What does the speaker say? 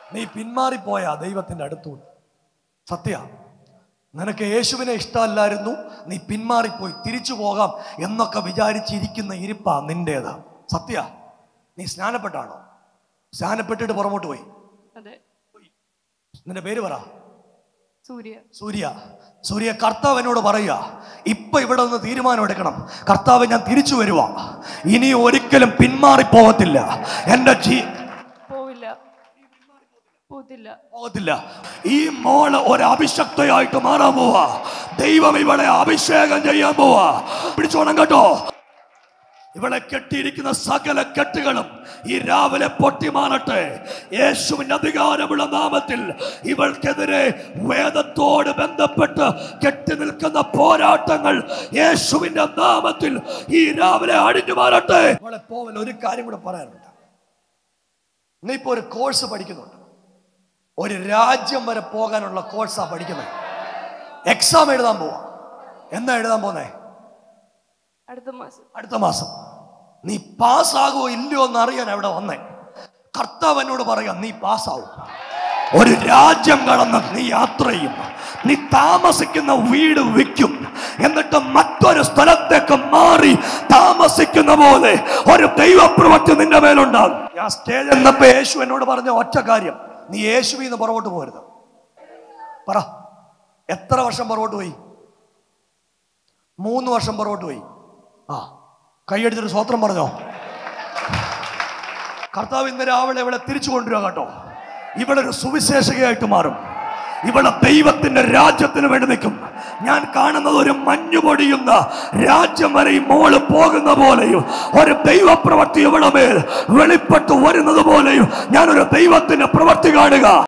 നീ പിന്മാറിപ്പോയാ ദൈവത്തിന്റെ അടുത്തുനിന്ന് സത്യ നിനക്ക് യേശുവിനെ ഇഷ്ടമല്ലായിരുന്നു നീ പിന്മാറിപ്പോയി തിരിച്ചു പോകാം എന്നൊക്കെ വിചാരിച്ചിരിക്കുന്ന ഇരിപ്പാ നിന്റേത് സത്യ നീ സ്നാനപ്പെട്ടാണോ സ്നാനപ്പെട്ടിട്ട് പുറമോട്ട് പോയി അതെ നിന്റെ പേര് പറ സൂര്യ സൂര്യ സൂര്യ കർത്താവ് എന്നോട് പറയുക ഇപ്പൊ ഇവിടെ നിന്ന് തീരുമാനം എടുക്കണം കർത്താവ് ഞാൻ തിരിച്ചു വരുവാ ഇനി ഒരിക്കലും പിന്മാറിപ്പോകത്തില്ല എൻ്റെ ജീ പോവില്ല പോത്തില്ല പോകത്തില്ല ഈ മോള് ഒരു അഭിഷക്തയായിട്ട് മാറാൻ പോവാ ദൈവം ഇവളെ അഭിഷേകം ചെയ്യാൻ പോവാ പിടിച്ചോണം കേട്ടോ ഇവളെ കെട്ടിയിരിക്കുന്ന സകല കെട്ടുകളും ഈ രാവിലെ പൊട്ടിമാറട്ടെ യേശുവിന്റെ അധികാരമുള്ള നാമത്തിൽ ഇവൾക്കെതിരെ വേദത്തോട് ബന്ധപ്പെട്ട് കെട്ടി നിൽക്കുന്ന പോരാട്ടങ്ങൾ യേശുവിന്റെ നാമത്തിൽ ഈ രാവിലെ അടിഞ്ഞു മാറട്ടെ ഇവളെ പോവൽ ഒരു കാര്യം കൂടെ പറയാനുണ്ട് നീ ഇപ്പൊ ഒരു കോഴ്സ് പഠിക്കുന്നുണ്ട് ഒരു രാജ്യം വരെ പോകാനുള്ള കോഴ്സാ പഠിക്കുന്നത് എക്സാം എഴുതാൻ പോവാ എന്നാ എഴുതാൻ പോന്നേ അടുത്ത മാസം അടുത്ത മാസം നീ പാസ്സാകുമോ ഇല്ലയോ എന്ന് അറിയാൻ അവിടെ വന്നേ കർത്താവ് എന്നോട് പറയാം നീ പാസ്സാവും ഒരു രാജ്യം കടന്ന് നീ യാത്ര ചെയ്യും നീ താമസിക്കുന്ന വീട് വിൽക്കും എന്നിട്ട് മറ്റൊരു സ്ഥലത്തേക്ക് മാറി താമസിക്കുന്ന പോലെ ഒരു ദൈവപ്രവൃത്തി നിന്റെ മേലുണ്ടാകും ഞാൻ സ്റ്റേജ് എന്നപ്പോ യേശു എന്നോട് പറഞ്ഞ ഒറ്റ കാര്യം നീ യേശുവിൽ നിന്ന് പുറകോട്ട് പോകരുത് പറ എത്ര വർഷം പുറകോട്ട് പോയി മൂന്ന് വർഷം പുറകോട്ട് പോയി ആ കൈയടിച്ചിട്ട് സ്വത്രം പറഞ്ഞോ കർത്താവ് ഇന്ന് രാവിലെ ഇവളെ തിരിച്ചു കൊണ്ടുവരിക കേട്ടോ ഇവളൊരു സുവിശേഷകയായിട്ട് മാറും ഇവളെ ദൈവത്തിന്റെ രാജ്യത്തിന് വേണ്ടി നിൽക്കും ഞാൻ കാണുന്നത് ഒരു മഞ്ഞു പൊടിയുന്ന രാജ്യം വരെ ഈ മോള് പോകുന്ന പോലെയും ഒരു ദൈവപ്രവർത്തി ഇവളെ മേൽ വെളിപ്പെട്ട് വരുന്നത് പോലെയും ഞാനൊരു ദൈവത്തിന്റെ പ്രവർത്തി കാണുക